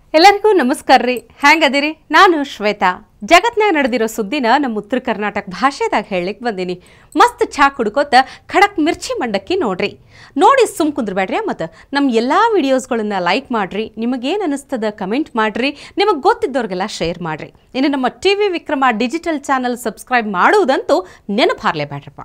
ಎಲ್ಲರಿಗೂ ನಮಸ್ಕಾರ ರೀ ಹೆಂಗದಿರಿ ನಾನು ಶ್ವೇತಾ ಜಗತ್ನಾಗ ನಡೆದಿರೋ ಸುದ್ದಿನ ನಮ್ಮ ಉತ್ತರ ಕರ್ನಾಟಕ ಭಾಷೆದಾಗ ಹೇಳಲಿಕ್ಕೆ ಬಂದೀನಿ ಮಸ್ತ್ ಚಹಾ ಕುಡ್ಕೋತ ಖಡಕ್ ಮಿರ್ಚಿ ಮಂಡಕ್ಕಿ ನೋಡ್ರಿ ನೋಡಿ ಸುಮ್ ಕುಂದ್ರಬೇಡ್ರಿ ಮತ್ತು ನಮ್ಮ ಎಲ್ಲ ವಿಡಿಯೋಸ್ಗಳನ್ನ ಲೈಕ್ ಮಾಡ್ರಿ ನಿಮಗೇನು ಅನಿಸ್ತದ ಕಮೆಂಟ್ ಮಾಡ್ರಿ ನಿಮಗೆ ಗೊತ್ತಿದ್ದವ್ರಿಗೆಲ್ಲ ಶೇರ್ ಮಾಡ್ರಿ ಇನ್ನು ನಮ್ಮ T V Vikrama digital channel subscribe ಮಾಡುವುದಂತೂ ನೆನಪಾರ್ಲೇಬೇಡ್ರಪ್ಪ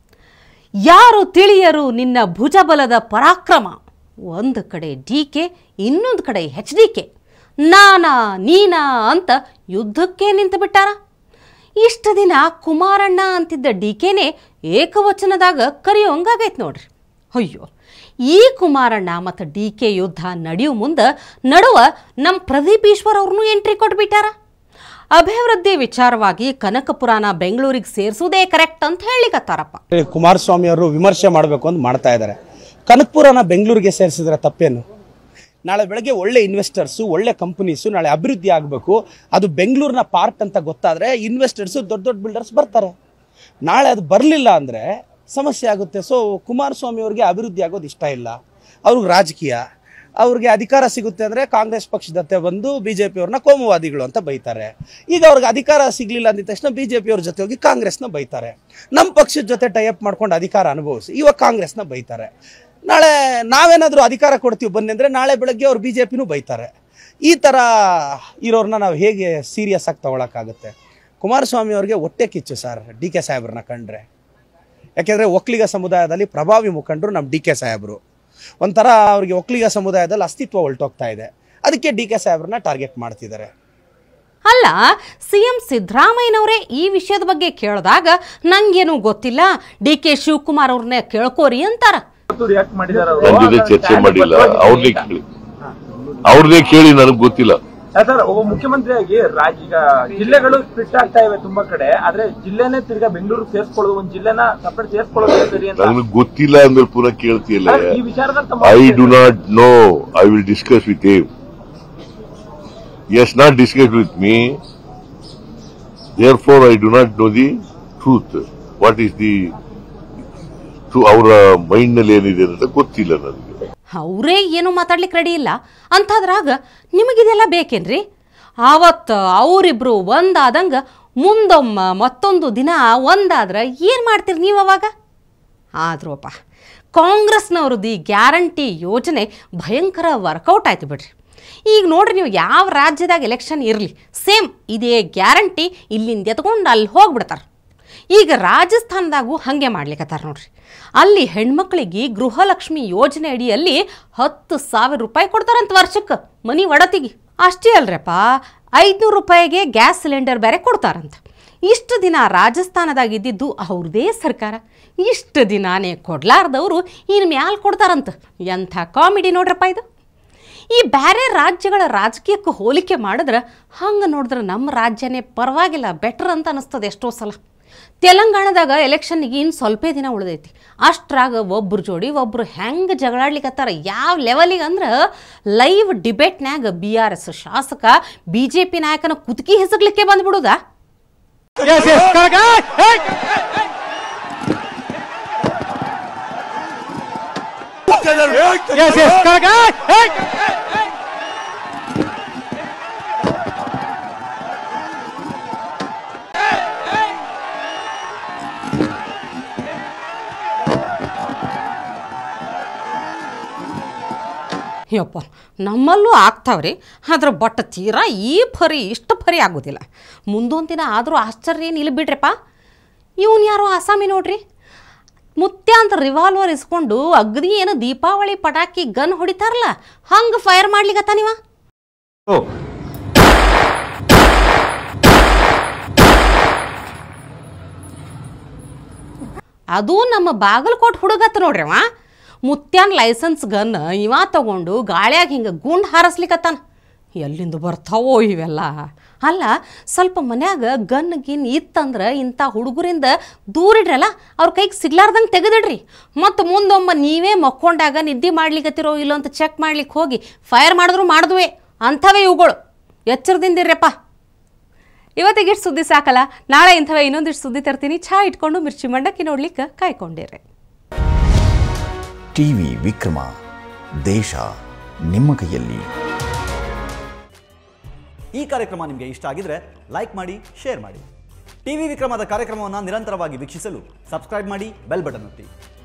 ಯಾರು ತಿಳಿಯರು ನಿನ್ನ ಭುಜಬಲದ ಪರಾಕ್ರಮ ಒಂದು ಕಡೆ ಡಿ ಕೆ ಇನ್ನೊಂದು ಕಡೆ ಹೆಚ್ ಡಿ ಕೆ ನಾನಾ ನೀನಾ ಅಂತ ಯುದ್ಧಕ್ಕೆ ನಿಂತು ಬಿಟ್ಟಾರ ಇಷ್ಟು ದಿನ ಕುಮಾರಣ್ಣ ಅಂತಿದ್ದ ಡಿ ಕೆನೇ ಏಕವಚನದಾಗ ಕರೆಯೋಂಗಾಗೈತೆ ನೋಡ್ರಿ ಅಯ್ಯೋ ಈ ಕುಮಾರಣ್ಣ ಮತ್ತು ಡಿ ಕೆ ಯುದ್ಧ ನಡೆಯೋ ಮುಂದೆ ನಡುವ ನಮ್ಮ ಪ್ರದೀಪ್ ಈಶ್ವರ್ ಅವ್ರನ್ನೂ ಎಂಟ್ರಿ ಕೊಟ್ಬಿಟ್ಟಾರ ಅಭಿವೃದ್ಧಿ ವಿಚಾರವಾಗಿ ಕನಕಪುರಾನ ಬೆಂಗಳೂರಿಗೆ ಸೇರಿಸೋದೇ ಕರೆಕ್ಟ್ ಅಂತ ಹೇಳಿಕತ್ತಾರಪ್ಪ ಕುಮಾರಸ್ವಾಮಿ ಅವರು ವಿಮರ್ಶೆ ಮಾಡಬೇಕು ಅಂತ ಮಾಡ್ತಾ ಇದ್ದಾರೆ ಕನಕಪುರನ ಬೆಂಗಳೂರಿಗೆ ಸೇರಿಸಿದ್ರೆ ತಪ್ಪೇನು ನಾಳೆ ಬೆಳಗ್ಗೆ ಒಳ್ಳೆ ಇನ್ವೆಸ್ಟರ್ಸು ಒಳ್ಳೆ ಕಂಪನೀಸು ನಾಳೆ ಅಭಿವೃದ್ಧಿ ಆಗಬೇಕು ಅದು ಬೆಂಗಳೂರಿನ ಪಾರ್ಟ್ ಅಂತ ಗೊತ್ತಾದರೆ ಇನ್ವೆಸ್ಟರ್ಸು ದೊಡ್ಡ ದೊಡ್ಡ ಬಿಲ್ಡರ್ಸ್ ಬರ್ತಾರೆ ನಾಳೆ ಅದು ಬರಲಿಲ್ಲ ಅಂದರೆ ಸಮಸ್ಯೆ ಆಗುತ್ತೆ ಸೊ ಕುಮಾರಸ್ವಾಮಿ ಅವರಿಗೆ ಅಭಿವೃದ್ಧಿ ಆಗೋದು ಇಷ್ಟ ಇಲ್ಲ ಅವ್ರಿಗೆ ರಾಜಕೀಯ ಅವ್ರಿಗೆ ಅಧಿಕಾರ ಸಿಗುತ್ತೆ ಅಂದರೆ ಕಾಂಗ್ರೆಸ್ ಪಕ್ಷದತ್ತೆ ಬಂದು ಬಿ ಜೆ ಪಿಯವ್ರನ್ನ ಕೋಮುವಾದಿಗಳು ಅಂತ ಬೈತಾರೆ ಈಗ ಅವ್ರಿಗೆ ಅಧಿಕಾರ ಸಿಗಲಿಲ್ಲ ಅಂದಿದ ತಕ್ಷಣ ಬಿ ಜೆ ಪಿಯವ್ರ ಜೊತೆ ಹೋಗಿ ಕಾಂಗ್ರೆಸ್ನ ಬೈತಾರೆ ನಮ್ಮ ಪಕ್ಷದ ಜೊತೆ ಟೈಅಪ್ ಮಾಡ್ಕೊಂಡು ಅಧಿಕಾರ ಅನುಭವಿಸಿ ಇವಾಗ ಕಾಂಗ್ರೆಸ್ನ ಬೈತಾರೆ ನಾಳೆ ನಾವೇನಾದರೂ ಅಧಿಕಾರ ಕೊಡ್ತೀವಿ ಬನ್ನಿ ಅಂದರೆ ನಾಳೆ ಬೆಳಗ್ಗೆ ಅವ್ರು ಬಿ ಜೆ ಪಿನೂ ಬೈತಾರೆ ಈ ಥರ ಇರೋರನ್ನ ನಾವು ಹೇಗೆ ಸೀರಿಯಸ್ ಆಗಿ ತಗೊಳಕ್ಕಾಗುತ್ತೆ ಕುಮಾರಸ್ವಾಮಿ ಅವ್ರಿಗೆ ಹೊಟ್ಟೆ ಕಿಚ್ಚು ಸರ್ ಡಿ ಕೆ ಸಾಹೇಬ್ರನ್ನ ಕಂಡ್ರೆ ಯಾಕೆಂದರೆ ಒಕ್ಕಲಿಗ ಸಮುದಾಯದಲ್ಲಿ ಪ್ರಭಾವಿ ಮುಖಂಡರು ನಮ್ಮ ಡಿ ಕೆ ಸಾಹೇಬರು ಒಂಥರ ಅವ್ರಿಗೆ ಒಕ್ಕಲಿಗ ಸಮುದಾಯದಲ್ಲಿ ಅಸ್ತಿತ್ವ ಹೊಲ್ಟೋಗ್ತಾ ಇದೆ ಅದಕ್ಕೆ ಡಿ ಕೆ ಸಾಹೇಬ್ರನ್ನ ಟಾರ್ಗೆಟ್ ಮಾಡ್ತಿದ್ದಾರೆ ಅಲ್ಲ ಸಿಎಂ ಸಿದ್ದರಾಮಯ್ಯನವರೇ ಈ ವಿಷಯದ ಬಗ್ಗೆ ಕೇಳಿದಾಗ ನಂಗೇನು ಗೊತ್ತಿಲ್ಲ ಡಿ ಕೆ ಶಿವಕುಮಾರ್ ಅವ್ರನ್ನೇ ಕೇಳ್ಕೋರಿ ಅಂತಾರ ರಿಯಾಕ್ಟ್ ಮಾಡಿದಾರೆ ನನ್ ಜೊತೆ ಚರ್ಚೆ ಮಾಡಿಲ್ಲ ಅವ್ರನ್ನೇ ಕೇಳಿ ಅವ್ರನ್ನೇ ಕೇಳಿ ನನಗೆ ಗೊತ್ತಿಲ್ಲ ಸರ್ ಒಬ್ಬ ಮುಖ್ಯಮಂತ್ರಿಯಾಗಿ ರಾಜ್ಯ ಈಗ ಜಿಲ್ಲೆಗಳು ಸ್ಪ್ಲಿಟ್ ಆಗ್ತಾ ಇವೆ ತುಂಬಾ ಕಡೆ ಆದ್ರೆ ಜಿಲ್ಲೆನೇ ತಿರ್ಗಾ ಬೆಂಗಳೂರು ಸೇರ್ಸ್ಕೊಳ್ಳೋದು ಒಂದ್ ಜಿಲ್ಲೆನ ಸಪರೇಟ್ ಸೇರ್ಸ್ಕೊಳ್ಳೋದು ಸರಿ ಅಂತ ನನಗೆ ಗೊತ್ತಿಲ್ಲ ಅಂದ್ರೆ ಪುನಃ ಕೇಳ್ತಿಯಲ್ಲ ಸರ್, ಈ ವಿಚಾರದಲ್ಲಿ ತಮ್ಮ I do not know I will discuss with him is not discuss with me therefore I do not know the truth what is the ಅವರ ಮೈಂಡ್ ನಲ್ಲಿ ಏನಿದೆ ಅಂತ ಗೊತ್ತಿಲ್ಲ ನನಗೆ ಅವರೇ ಏನು ಮಾತಾಡ್ಲಿಕ್ಕೆ ರೆಡಿ ಇಲ್ಲ ಅಂಥದ್ರಾಗ ನಿಮಗಿದೆಲ್ಲ ಬೇಕೇನ್ರಿ ಆವತ್ತು ಅವರಿಬ್ರು ಒಂದಾದಂಗ ಮುಂದೊಮ್ಮ ಮತ್ತೊಂದು ದಿನ ಒಂದಾದ್ರೆ ಏನು ಮಾಡ್ತೀರಿ ನೀವು ಅವಾಗ ಆದ್ರೂಪ ಕಾಂಗ್ರೆಸ್ನವ್ರದ್ದು ಈ ಗ್ಯಾರಂಟಿ ಯೋಜನೆ ಭಯಂಕರ ವರ್ಕೌಟ್ ಆಯ್ತು ಬಿಡ್ರಿ ಈಗ ನೋಡ್ರಿ ನೀವು ಯಾವ ರಾಜ್ಯದಾಗ ಎಲೆಕ್ಷನ್ ಇರಲಿ ಸೇಮ್ ಇದೇ ಗ್ಯಾರಂಟಿ ಇಲ್ಲಿಂದ ಎತ್ಕೊಂಡು ಅಲ್ಲಿ ಹೋಗ್ಬಿಡ್ತಾರೆ ಈಗ ರಾಜಸ್ಥಾನದಾಗೂ ಹಾಗೆ ಮಾಡ್ಲಿಕ್ಕತ್ತಾರ ನೋಡ್ರಿ ಅಲ್ಲಿ ಹೆಣ್ಮಕ್ಳಿಗೆ ಗೃಹಲಕ್ಷ್ಮಿ ಯೋಜನೆ ಅಡಿಯಲ್ಲಿ ಹತ್ತು ಸಾವಿರ ರೂಪಾಯಿ ಕೊಡ್ತಾರಂತ ವರ್ಷಕ್ಕೆ ಮನಿ ಒಡತಿಗೆ ಅಷ್ಟೇ ಅಲ್ರಪ್ಪ ಐದುನೂರು ರೂಪಾಯಿಗೆ ಗ್ಯಾಸ್ ಸಿಲಿಂಡರ್ ಬೇರೆ ಕೊಡ್ತಾರಂತ ಇಷ್ಟು ದಿನ ರಾಜಸ್ಥಾನದಾಗ ಇದ್ದಿದ್ದು ಅವ್ರದೇ ಸರ್ಕಾರ ಇಷ್ಟು ದಿನಾನೇ ಕೊಡ್ಲಾರ್ದವರು ಇನ್ನು ಮ್ಯಾಲ್ ಕೊಡ್ತಾರಂತ ಎಂಥ ಕಾಮಿಡಿ ನೋಡ್ರಪ್ಪ ಇದು ಈ ಬೇರೆ ರಾಜ್ಯಗಳ ರಾಜಕೀಯಕ್ಕೆ ಹೋಲಿಕೆ ಮಾಡಿದ್ರೆ ಹಂಗೆ ನೋಡಿದ್ರೆ ನಮ್ಮ ರಾಜ್ಯನೇ ಪರವಾಗಿಲ್ಲ ಬೆಟರ್ ಅಂತ ಅನಿಸ್ತದೆ ಎಷ್ಟೋ ಸಲ ತೆಲಂಗಾಣದಾಗ ಎಲೆಕ್ಷನ್ನಿಗೆ ಇನ್ನು ಸ್ವಲ್ಪೇ ದಿನ ಉಳಿದೈತಿ ಅಷ್ಟ್ರಾಗ ಒಬ್ರು ಜೋಡಿ ಒಬ್ರು ಹೆಂಗೆ ಜಗಳಾಡ್ಲಿಕತ್ತಾರ ಯಾವ ಲೆವೆಲಿಗೆ ಅಂದ್ರೆ ಲೈವ್ ಡಿಬೇಟ್ನ್ಯಾಗ ಬಿ ಆರ್ ಎಸ್ ಶಾಸಕ ಬಿ ಜೆ ಪಿ ನಾಯಕನ ಕುತ್ಕಿ ಹೆಸಗ್ಲಿಕ್ಕೆ ಬಂದ್ಬಿಡುದಾ ಯಪ್ಪ ನಮ್ಮಲ್ಲೂ ಆಗ್ತಾವ್ರಿ ಆದ್ರೆ ಬಟ್ ತೀರಾ ಈ ಫರಿ ಇಷ್ಟು ಫರಿ ಆಗೋದಿಲ್ಲ ಮುಂದೊಂದು ದಿನ ಆದರೂ ಆಶ್ಚರ್ಯ ಏನು ಇಲ್ಲ ಬಿಡ್ರಪ್ಪ ಇವನು ಯಾರೋ ಆಸಾಮಿ ನೋಡ್ರಿ ಮುತ್ಯ ಅಂತ ರಿವಾಲ್ವರ್ ಇಸ್ಕೊಂಡು ಅಗ್ದಿ ಏನು ದೀಪಾವಳಿ ಪಟಾಕಿ ಗನ್ ಹೊಡಿತಾರಲ್ಲ ಹಂಗೆ ಫೈರ್ ಮಾಡ್ಲಿಕತ್ತಾನಿವ ಅದು ನಮ್ಮ ಬಾಗಲಕೋಟ್ ಹುಡುಗತ್ತ ನೋಡ್ರಿ ಅವ ಮುತ್ಯಾನ್ ಲೈಸೆನ್ಸ್ ಗನ್ ಇವ ತಗೊಂಡು ಗಾಳ್ಯಾಗ ಹಿಂಗೆ ಗುಂಡು ಹಾರಸ್ಲಿಕತ್ತಾನ ಎಲ್ಲಿಂದ ಬರ್ತಾವೋ ಇವೆಲ್ಲ ಅಲ್ಲ ಸ್ವಲ್ಪ ಮನ್ಯಾಗ ಗನ್ ಗಿನ್ ಇತ್ತಂದ್ರೆ ಇಂಥ ಹುಡುಗರಿಂದ ದೂರಿಡ್ರಲ್ಲ ಅವ್ರ ಕೈಗೆ ಸಿಗ್ಲಾರ್ದಂಗೆ ತೆಗೆದಿಡ್ರಿ ಮತ್ತು ಮುಂದೊಮ್ಮ ನೀವೇ ಮಕ್ಕೊಂಡಾಗ ನಿದ್ದೆ ಮಾಡ್ಲಿಕತ್ತಿರೋ ಇಲ್ಲೋ ಅಂತ ಚೆಕ್ ಮಾಡ್ಲಿಕ್ಕೆ ಹೋಗಿ ಫೈರ್ ಮಾಡಿದ್ರು ಮಾಡಿದ್ವಿ ಅಂಥವೇ ಇವುಗಳು ಎಚ್ಚರದಿಂದಿರ್ರಪ್ಪ ಇವತ್ತಿಗಿಷ್ಟು ಸುದ್ದಿ ಸಾಕಲ್ಲ ನಾಳೆ ಇಂಥವೇ ಇನ್ನೊಂದಿಷ್ಟು ಸುದ್ದಿ ತರ್ತೀನಿ ಚಹಾ ಇಟ್ಕೊಂಡು ಮಿರ್ಚಿ ಮಂಡಕ್ಕಿ ನೋಡ್ಲಿಕ್ಕೆ ಕಾಯ್ಕೊಂಡಿರ್ರಿ ಟಿವಿ ವಿಕ್ರಮ ದೇಶ ನಿಮ್ಮ ಕೈಯಲ್ಲಿ ಈ ಕಾರ್ಯಕ್ರಮ ನಿಮಗೆ ಇಷ್ಟ ಆಗಿದ್ರೆ ಲೈಕ್ ಮಾಡಿ ಶೇರ್ ಮಾಡಿ ಟಿವಿ ವಿಕ್ರಮದ ಕಾರ್ಯಕ್ರಮವನ್ನು ನಿರಂತರವಾಗಿ ವೀಕ್ಷಿಸಲು ಸಬ್ಸ್ಕ್ರೈಬ್ ಮಾಡಿ ಬೆಲ್ ಬಟನ್ ಒತ್ತಿ